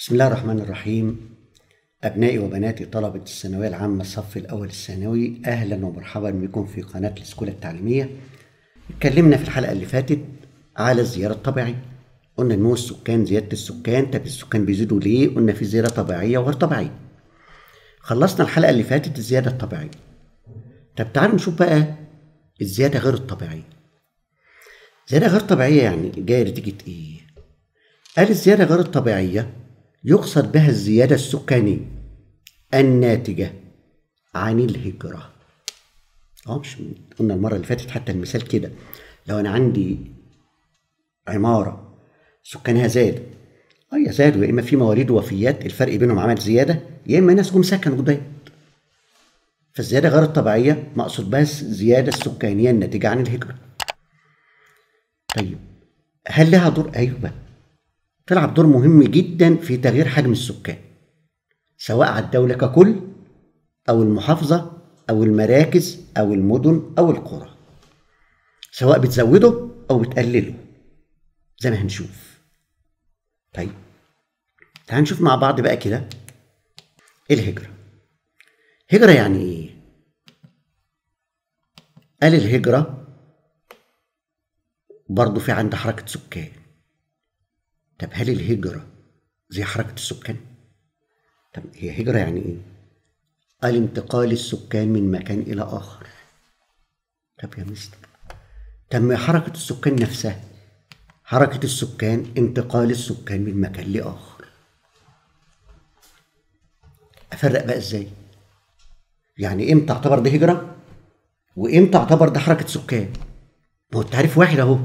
بسم الله الرحمن الرحيم أبنائي وبناتي طلبة الثانوية العامة الصف الأول الثانوي أهلا ومرحبا بكم في قناة السكولة التعليمية اتكلمنا في الحلقة اللي فاتت على الزيارة الطبيعية قلنا نمو السكان زيادة السكان طب السكان بيزيدوا ليه قلنا في زيادة طبيعية وغير طبيعية خلصنا الحلقة اللي فاتت الزيادة الطبيعية طب تعالوا نشوف بقى الزيادة غير الطبيعية زيادة غير طبيعية يعني جاية نتيجة إيه؟ قال الزيادة غير الطبيعية يقصد بها الزيادة السكانية الناتجة عن الهجرة اه مش قلنا المرة اللي فاتت حتى المثال كده لو أنا عندي عمارة سكانها زاد اه يا زادوا يا إما في مواليد ووفيات الفرق بينهم عمل زيادة يا إما ناس جم سكنوا جداد فالزيادة غير الطبيعية مقصود بها الزيادة السكانية الناتجة عن الهجرة طيب هل لها دور؟ أيوه تلعب دور مهم جدا في تغيير حجم السكان سواء على الدولة ككل أو المحافظة أو المراكز أو المدن أو القرى سواء بتزوده أو بتقلله زي ما هنشوف طيب تعال نشوف مع بعض بقى كده الهجرة هجرة يعني إيه؟ قال الهجرة برضه في عند حركة سكان طب هل الهجرة زي حركة السكان؟ طب هي هجرة يعني إيه؟ قال انتقال السكان من مكان إلى آخر طب يا مستر طب ما حركة السكان نفسها حركة السكان انتقال السكان من مكان لآخر أفرق بقى إزاي؟ يعني إمتى أعتبر ده هجرة؟ وإمتى أعتبر ده حركة سكان؟ ما هو التعريف واحد أهو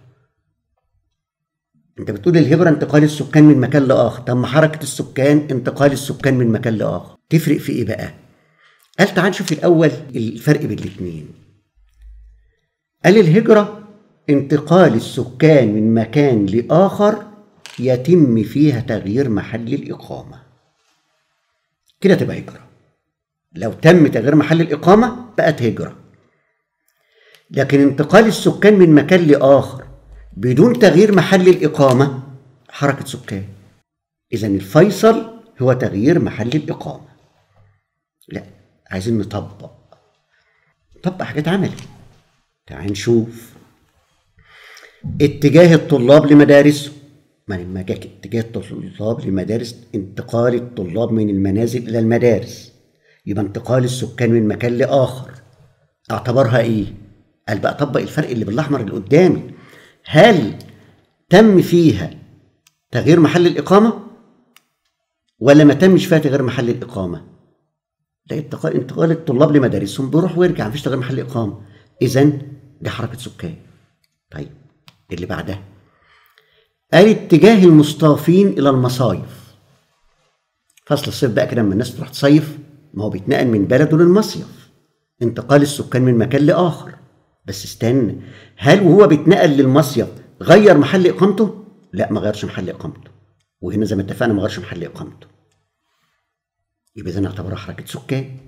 انت بتقول الهجرة انتقال السكان من مكان لآخر طب ما حركة السكان انتقال السكان من مكان لآخر تفرق في ايه بقى قال تعال نشوف الأول الفرق بين الاتنين قال الهجرة انتقال السكان من مكان لآخر يتم فيها تغيير محل الإقامة كده تبقى هجرة لو تم تغيير محل الإقامة بقت هجرة لكن انتقال السكان من مكان لآخر بدون تغيير محل الإقامة حركة سكان إذا الفيصل هو تغيير محل الإقامة لا عايزين نطبق نطبق حاجات عملي تعال نشوف اتجاه الطلاب لمدارسهم ما لما جاك اتجاه الطلاب لمدارس انتقال الطلاب من المنازل إلى المدارس يبقى انتقال السكان من مكان لآخر اعتبرها إيه؟ قال بقى طبق الفرق اللي بالأحمر اللي قدامي هل تم فيها تغيير محل الإقامة ولا ما تمش فيها تغيير محل الإقامة؟ لا انتقال انتقال الطلاب لمدارسهم بيروح ويرجع مفيش تغيير محل إقامة إذا دي حركة سكان طيب اللي بعدها قال اتجاه المصطافين إلى المصايف فصل الصيف بقى كده لما الناس تروح تصيف ما هو بيتنقل من بلده للمصيف انتقال السكان من مكان لآخر بس استنى هل وهو بيتنقل للمصيف غير محل اقامته؟ لا ما غيرش محل اقامته وهنا زي ما اتفقنا ما غيرش محل اقامته يبقى اذا نعتبرها حركه سكان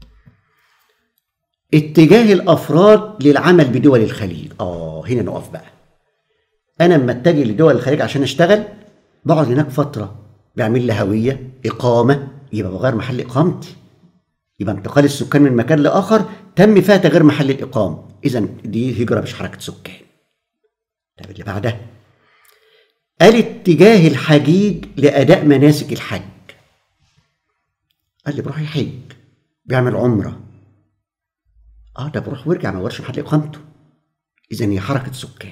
اتجاه الافراد للعمل بدول الخليج اه هنا نقف بقى انا لما اتجه لدول الخليج عشان اشتغل بقعد هناك فتره بعمل لي هويه اقامه يبقى بغير محل اقامتي يبقى انتقال السكان من مكان لاخر تم فيها تغيير محل الاقامه اذا دي هجره مش حركه سكان طب اللي بعدها قال اتجاه الحجيج لاداء مناسك الحج قال لي بروح يحج بيعمل عمره اه ده بروح ويرجع ما ورش محل اقامته اذا هي حركه سكان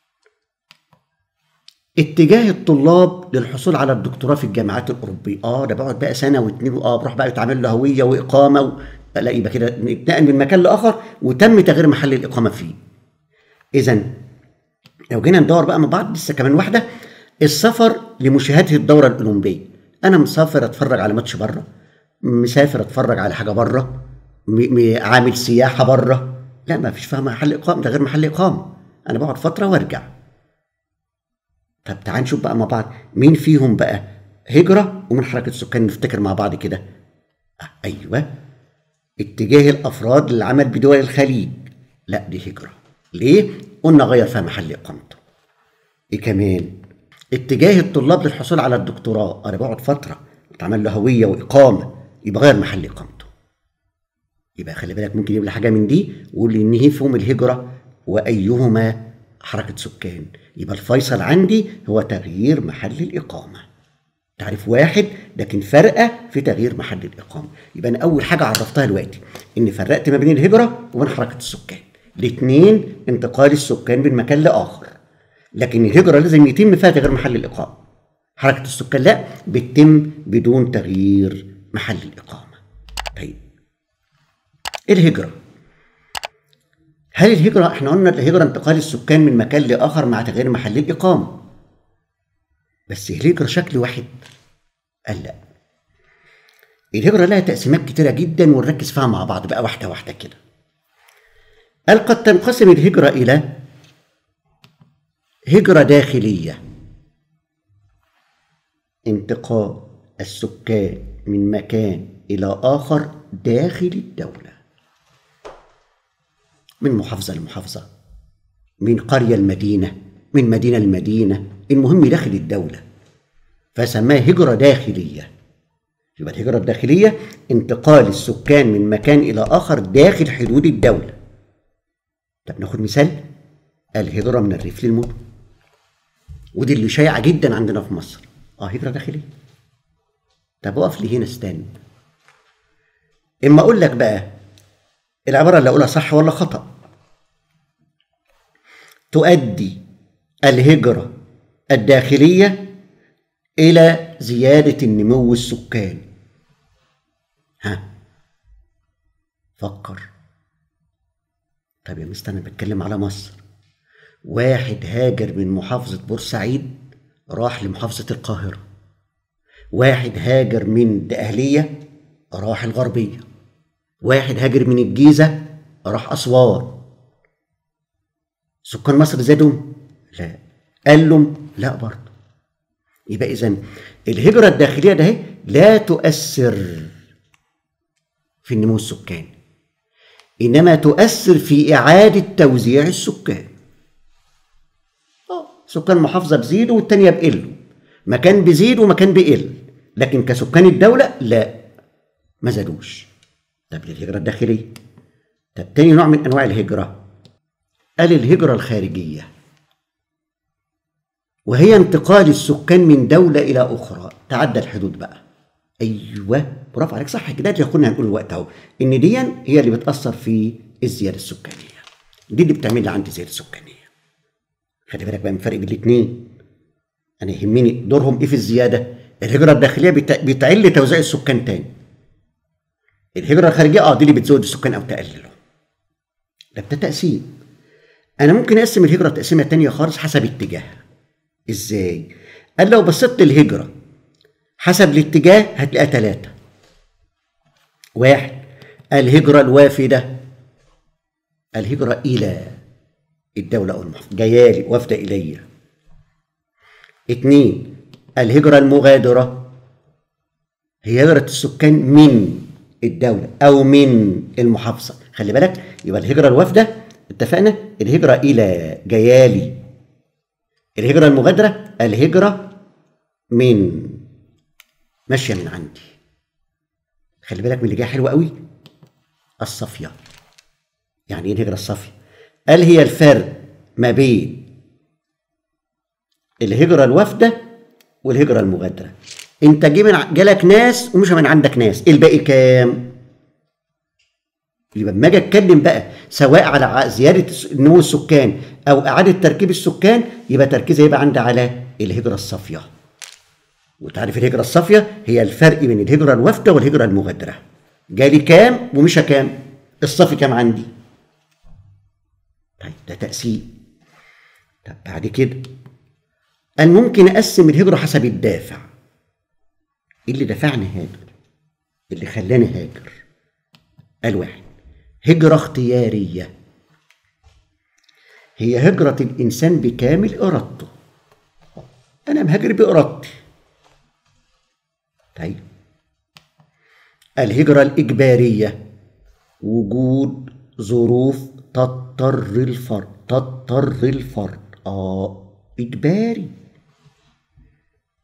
اتجاه الطلاب للحصول على الدكتوراه في الجامعات الاوروبيه اه ده بقعد بقى سنه واتنين اه بروح بقى يتعمل له هويه واقامه و... لا يبقى كده نتنقل من مكان لاخر وتم تغيير محل الاقامه فيه اذا لو جينا ندور بقى مع بعض لسه كمان واحده السفر لمشاهده الدوره الاولمبيه انا مسافر اتفرج على ماتش بره مسافر اتفرج على حاجه بره م... م... عامل سياحه بره لا ما فيش فيها محل اقامه ده غير محل اقامه انا بقعد فتره وارجع طب تعال نشوف بقى مع بعض مين فيهم بقى هجره ومن حركه السكان نفتكر مع بعض كده آه ايوه اتجاه الافراد للعمل بدول الخليج لا دي هجره ليه قلنا غير فيها محل اقامته ايه كمان اتجاه الطلاب للحصول على الدكتوراه انا بقعد فتره اتعمل له هويه واقامه يبقى غير محل اقامته يبقى خلي بالك ممكن يجيب لي حاجه من دي ويقول لي ان هي فهم الهجره وايهما حركه سكان يبقى الفيصل عندي هو تغيير محل الاقامه تعريف واحد لكن فرقه في تغيير محل الاقامه يبقى انا اول حاجه عرفتها دلوقتي ان فرقت ما بين الهجره وبين حركه السكان الاثنين انتقال السكان من مكان لاخر لكن الهجره لازم يتم فيها تغيير محل الاقامه حركه السكان لا بتتم بدون تغيير محل الاقامه طيب الهجره هل الهجرة احنا قلنا الهجرة انتقال السكان من مكان لآخر مع تغيير محل الإقامة بس الهجرة شكل واحد قال لا الهجرة لها تقسيمات كتيرة جدا ونركز فيها مع بعض بقى واحدة واحدة كده قال قد تنقسم الهجرة إلى هجرة داخلية انتقال السكان من مكان إلى آخر داخل الدولة من محافظة لمحافظة من قرية لمدينة من مدينة لمدينة المهم داخل الدولة فسماها هجرة داخلية يبقى الهجرة الداخلية انتقال السكان من مكان إلى آخر داخل حدود الدولة طب ناخد مثال الهجرة من الريف للمدن ودي اللي شائعة جدا عندنا في مصر اه هجرة داخلية طب اقف لي هنا استنى اما اقول لك بقى العبارة اللي اقولها صح ولا خطأ تؤدي الهجرة الداخلية إلى زيادة النمو السكاني ها فكر طب يا مستر أنا بتكلم على مصر واحد هاجر من محافظة بورسعيد راح لمحافظة القاهرة واحد هاجر من دقهلية راح الغربية واحد هاجر من الجيزة راح أسوان سكان مصر زادوا لا قالوا لا برضه يبقى إذا الهجرة الداخلية ده لا تؤثر في النمو السكاني إنما تؤثر في إعادة توزيع السكان سكان محافظة بزيدوا والتانية بقلوا مكان بيزيد ومكان بيقل لكن كسكان الدولة لا ما زادوش طب الهجرة الداخلية طب تاني نوع من أنواع الهجرة قال الهجرة الخارجية وهي انتقال السكان من دولة إلى أخرى تعدى الحدود بقى أيوه برافو عليك صح كده اللي كنا هنقول الوقت أهو إن دي هي اللي بتأثر في الزيادة السكانية دي اللي بتعمل لي عندي زيادة سكانية خلي بالك بقى من الفرق بين الاثنين أنا يهمني دورهم إيه في الزيادة الهجرة الداخلية بت- بتعل توزيع السكان تاني الهجرة الخارجية اه دي اللي بتزود السكان أو تقلله ده ده تقسيم أنا ممكن أقسم الهجرة تقسيمة تانية خالص حسب اتجاهها إزاي؟ قال لو بصيت للهجرة حسب الاتجاه هتلاقيها ثلاثة واحد الهجرة الوافدة الهجرة إلى الدولة أو المحافظة جايالي وافدة إلي اتنين الهجرة المغادرة هي هجرة السكان من الدولة أو من المحافظة خلي بالك يبقى الهجرة الوافدة اتفقنا الهجرة إلى جيالي الهجرة المغادرة الهجرة من ماشية من عندي خلي بالك من اللي جاي حلو قوي الصافية يعني ايه الهجرة الصافية قال هي الفرق ما بين الهجرة الوافدة والهجرة المغادرة انت جه من ع- جالك ناس ومش من عندك ناس الباقي كام يبقى لما اجي اتكلم بقى سواء على ع- زياده الس- نمو السكان او اعاده تركيب السكان يبقى تركيزي هيبقى عندي على الهجره الصافيه وتعرف الهجره الصافيه هي الفرق بين الهجره الوافده والهجره المغادره جالي كام ومشى كام الصافي كام عندي طيب ده تقسيم طب بعد كده قال ممكن اقسم الهجره حسب الدافع ايه اللي دفعني هاجر اللي خلاني هاجر قال واحد هجرة اختيارية هي هجرة الإنسان بكامل إرادته أنا مهاجر بإرادتي طيب الهجرة الإجبارية وجود ظروف تضطر الفرد تضطر الفرد آه إجباري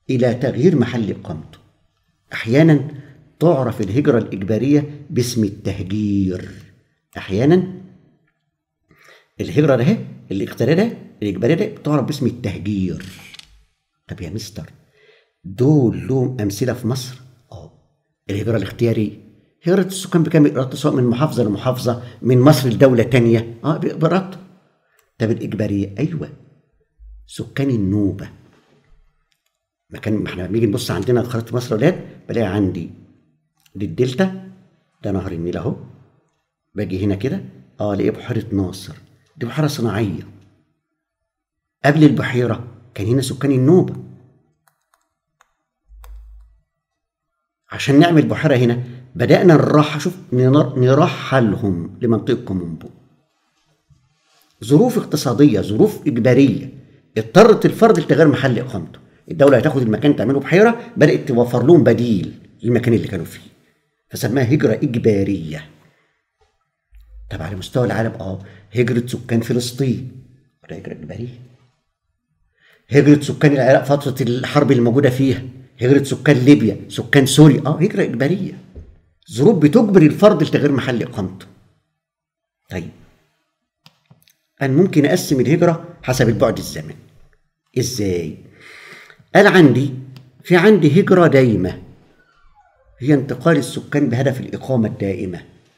إلى تغيير محل إقامته أحيانا تعرف الهجرة الإجبارية باسم التهجير أحيانا الهجرة ده الاختيارية ده الإجبارية ده تعرف باسم التهجير طب يا مستر دول لهم أمثلة في مصر؟ اه الهجرة الاختيارية هجرة السكان بكامل إرادته سواء من محافظة لمحافظة من مصر لدولة تانية اه بإرادته طب الإجبارية أيوه سكان النوبة مكان ما احنا بنيجي نبص عندنا في خريطة مصر ولاد بلاقي عندي دي الدلتا ده نهر النيل اهو باجي هنا كده اه الاقي بحيرة ناصر دي بحيرة صناعية قبل البحيرة كان هنا سكان النوبة عشان نعمل بحيرة هنا بدأنا نرحل شوف نر- نرحلهم لمنطقة كومومبو ظروف اقتصادية ظروف إجبارية اضطرت الفرد لتغيير محل إقامته الدولة هتاخد المكان تعمله بحيرة بدأت توفر لهم بديل للمكان اللي كانوا فيه فسماها هجرة إجبارية طب على مستوى العالم اه هجرة سكان فلسطين ولا هجرة إجبارية هجرة سكان العراق فترة الحرب اللي موجودة فيها هجرة سكان ليبيا سكان سوريا اه هجرة إجبارية ظروف بتجبر الفرد لتغيير محل إقامته طيب أنا ممكن أقسم الهجرة حسب البعد الزمني إزاي؟ قال عندي في عندي هجرة دايمة هي انتقال السكان بهدف الإقامة الدائمة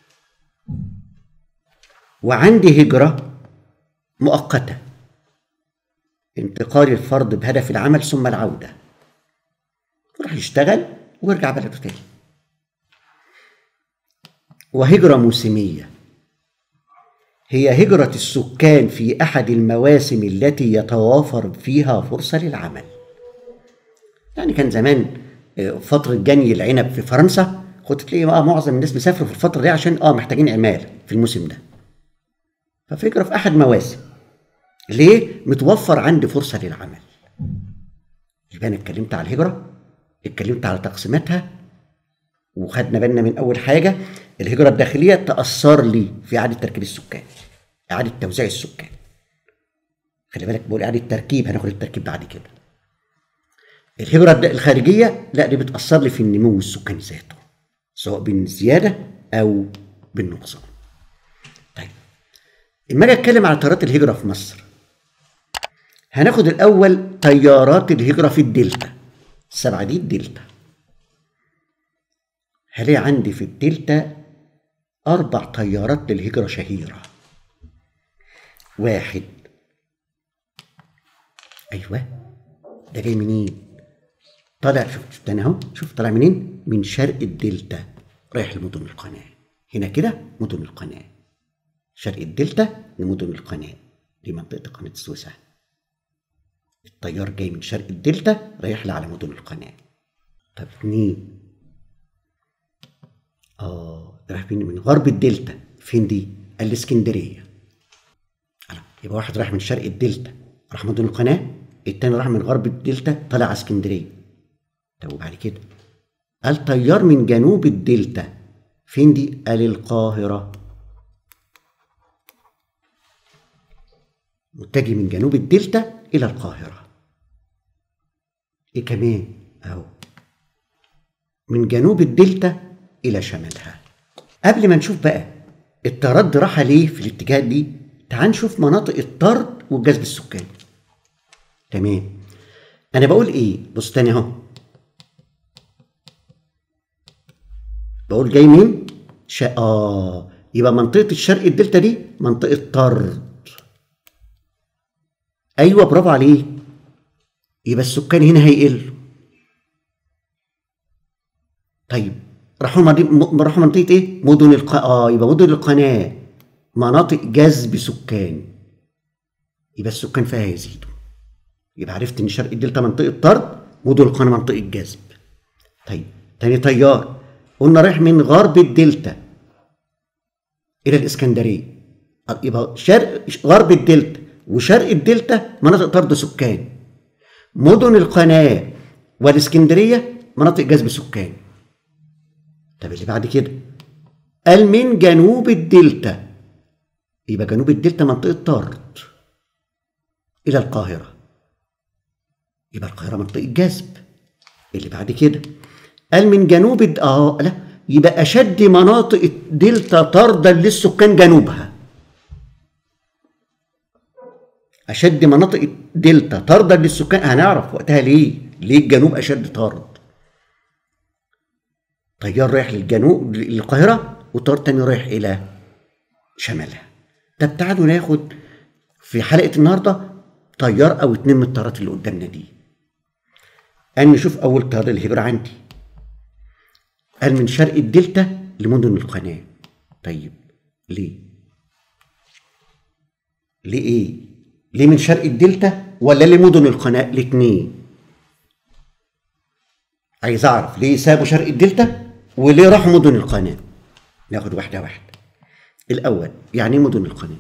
وعندي هجرة مؤقتة انتقال الفرد بهدف العمل ثم العودة يروح يشتغل ويرجع بلده تاني وهجرة موسمية هي هجرة السكان في أحد المواسم التي يتوافر فيها فرصة للعمل يعني كان زمان آه، فترة جني العنب في فرنسا كنت تلاقي بقى معظم الناس بيسافروا في الفترة دي عشان اه محتاجين عمالة في الموسم ده ففكرة في أحد مواسم ليه؟ متوفر عندي فرصة للعمل يبقى أنا اتكلمت على الهجرة اتكلمت على تقسيماتها وخدنا بالنا من أول حاجة الهجرة الداخلية تأثر لي في إعادة تركيب السكان إعادة توزيع السكان خلي بالك بقول إعادة تركيب هناخد التركيب بعد كده الهجرة الد- الخارجية لا دي بتأثر لي في النمو السكاني ذاته سواء بالزيادة أو بالنقصان طيب اما اجي اتكلم على تيارات الهجرة في مصر هناخد الأول تيارات الهجرة في الدلتا السبعة دي الدلتا هلاقي عندي في الدلتا أربع تيارات للهجرة شهيرة واحد أيوه ده جاي منين؟ طالع شوف شوف تاني اهو شوف طالع منين؟ من شرق الدلتا رايح لمدن القناة هنا كده مدن القناة شرق الدلتا لمدن القناة دي منطقة قناة السويس أهي. التيار جاي من شرق الدلتا رايح لي على مدن القناة طب اتنين اه ده رايح من من غرب الدلتا فين دي؟ قال لي اسكندرية ألا، يبقى واحد رايح من شرق الدلتا راح مدن القناة التاني راح من غرب الدلتا طلع على اسكندرية طب وبعد كده قال طيار من جنوب الدلتا فين دي؟ قال القاهرة متجه من جنوب الدلتا إلى القاهرة إيه كمان؟ أهو من جنوب الدلتا إلى شمالها قبل ما نشوف بقى الطيارات دي رايحة ليه في الاتجاهات دي تعال نشوف مناطق الطرد والجذب السكاني تمام أنا بقول إيه؟ بص تاني أهو بقول جاي من شا... آه يبقى منطقة الشرق الدلتا دي منطقة طرد أيوة برافو عليك يبقى السكان هنا هيقلوا طيب راحوا مدي... م... راحوا منطقة إيه؟ مدن الق... آه يبقى مدن القناة مناطق جذب سكان يبقى السكان فيها هيزيدوا يبقى عرفت إن شرق الدلتا منطقة طرد مدن القناة منطقة جذب طيب تاني طيار قلنا رايح من غرب الدلتا الى الاسكندريه يبقى شرق غرب الدلتا وشرق الدلتا مناطق طرد سكان مدن القناه والاسكندريه مناطق جذب سكان طب اللي بعد كده قال من جنوب الدلتا يبقى جنوب الدلتا منطقه طرد الى القاهره يبقى القاهره منطقه جذب اللي بعد كده قال من جنوب الد- اه لا يبقى اشد مناطق الدلتا طردا للسكان جنوبها اشد مناطق الدلتا طردا للسكان هنعرف وقتها ليه ليه الجنوب اشد طرد طيار رايح للجنوب للقاهره وطيار تاني رايح الى شمالها طب تعالوا ناخد في حلقه النهارده طيار او اتنين من الطيارات اللي قدامنا دي قال نشوف اول طيار الهجره عندي قال من شرق الدلتا لمدن القناه طيب ليه ليه ايه ليه من شرق الدلتا ولا لمدن القناه الاثنين عايز اعرف ليه سابوا شرق الدلتا وليه راحوا مدن القناه ناخد واحده واحده الاول يعني ايه مدن القناه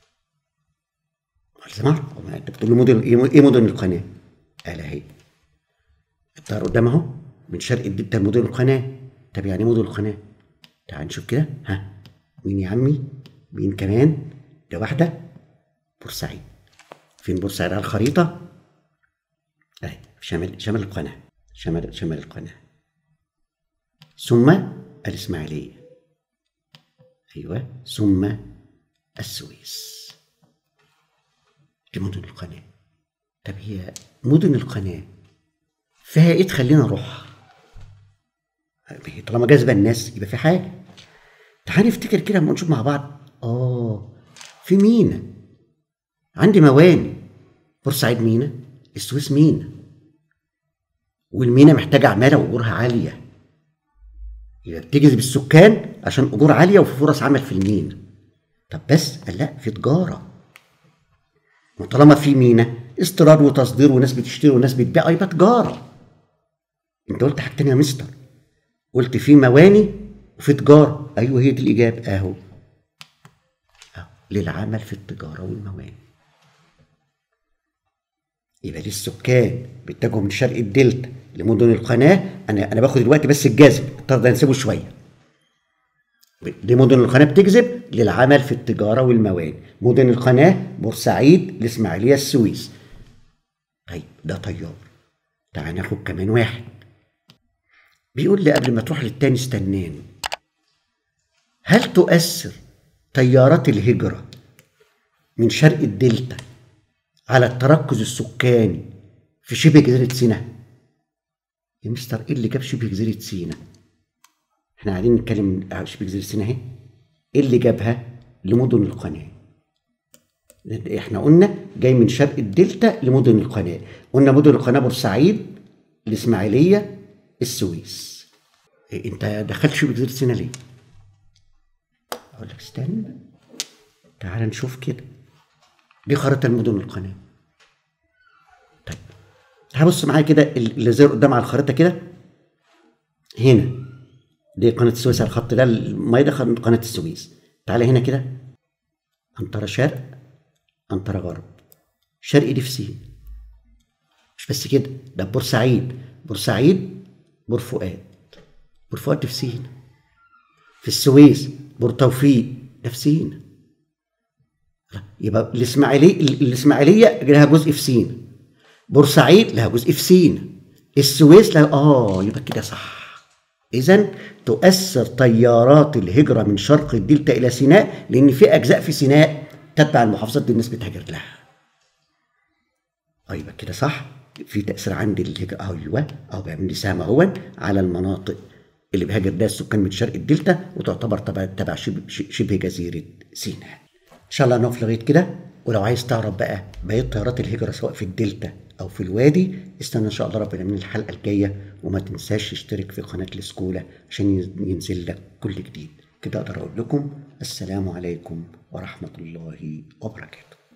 لازم اعرف هو انت بتقول لي مدن ايه إيه مدن القناه قال اهي الطيار قدام اهو من شرق الدلتا لمدن القناه طب يعني إيه مدن القناه تعال نشوف كده ها مين يا عمي مين كمان ده واحده بورسعيد فين بورسعيد على الخريطه اهي في شمال شمال القناه شمال شمال القناه ثم الاسماعيليه ايوه ثم السويس دي مدن القناه طب هي مدن القناه فيها ايه تخلينا نروح طالما جاذبه الناس يبقى في حاجه تعال نفتكر كده اما نشوف مع بعض اه في مينا عندي مواني بورسعيد مينا السويس مينا والمينا محتاجه عماله واجورها عاليه يبقى بتجذب السكان عشان اجور عاليه وفي فرص عمل في المينا طب بس قال لا في تجاره وطالما في مينا استيراد وتصدير وناس بتشتري وناس بتبيع يبقى تجاره انت قلت حاجتين يا مستر قلت في مواني وفي تجاره ايوه هي دي الاجابه اهو اهو للعمل في التجاره والمواني يبقى ليه السكان بيتجهوا من شرق الدلتا لمدن القناه انا انا باخد دلوقتي بس الجاذب الطرد ده نسيبه شويه دي مدن القناه بتجذب للعمل في التجاره والمواني مدن القناه بورسعيد الاسماعيليه السويس طيب ده طيار تعال ناخد كمان واحد بيقول لي قبل ما تروح للتاني استناني هل تؤثر تيارات الهجرة من شرق الدلتا على التركز السكاني في شبه جزيرة سيناء؟ يا مستر ايه اللي جاب شبه جزيرة سيناء؟ احنا قاعدين نتكلم على شبه جزيرة سيناء اهي ايه اللي جابها لمدن القناة؟ احنا قلنا جاي من شرق الدلتا لمدن القناة قلنا مدن القناة بورسعيد الإسماعيلية السويس إيه انت دخلت شبه جزيرة سيناء ليه؟ اقول لك استنى تعال نشوف كده دي خريطة المدن القناة طيب هبص معايا كده اللي زي قدام على الخريطة كده هنا دي قناة السويس على الخط ده المية ده قناة السويس تعالى هنا كده أنطرة شرق أنطرة غرب شرق دي في سين مش بس كده ده بورسعيد بورسعيد بور فؤاد بور فؤاد في سين في السويس بور توفيق ده في سين يبقى الاسماعيليه الاسماعيليه لها جزء في سين بورسعيد لها جزء في سين السويس لها اه يبقى كده صح اذا تؤثر تيارات الهجره من شرق الدلتا الى سيناء لان في اجزاء في سيناء تتبع المحافظات دي الناس بتهاجر لها اه يبقى كده صح في تاثير عند الهجره ايوه او بيعمل لي سهم اهو على المناطق اللي بيهاجر لها السكان من شرق الدلتا وتعتبر تبع تبع شبه, شبه جزيره سيناء ان شاء الله نقف لغايه كده ولو عايز تعرف بقى بقيه طيارات الهجره سواء في الدلتا او في الوادي استنى ان شاء الله ربنا من الحلقه الجايه وما تنساش تشترك في قناه الاسكولا عشان ينزل لك كل جديد كده اقدر اقول لكم السلام عليكم ورحمه الله وبركاته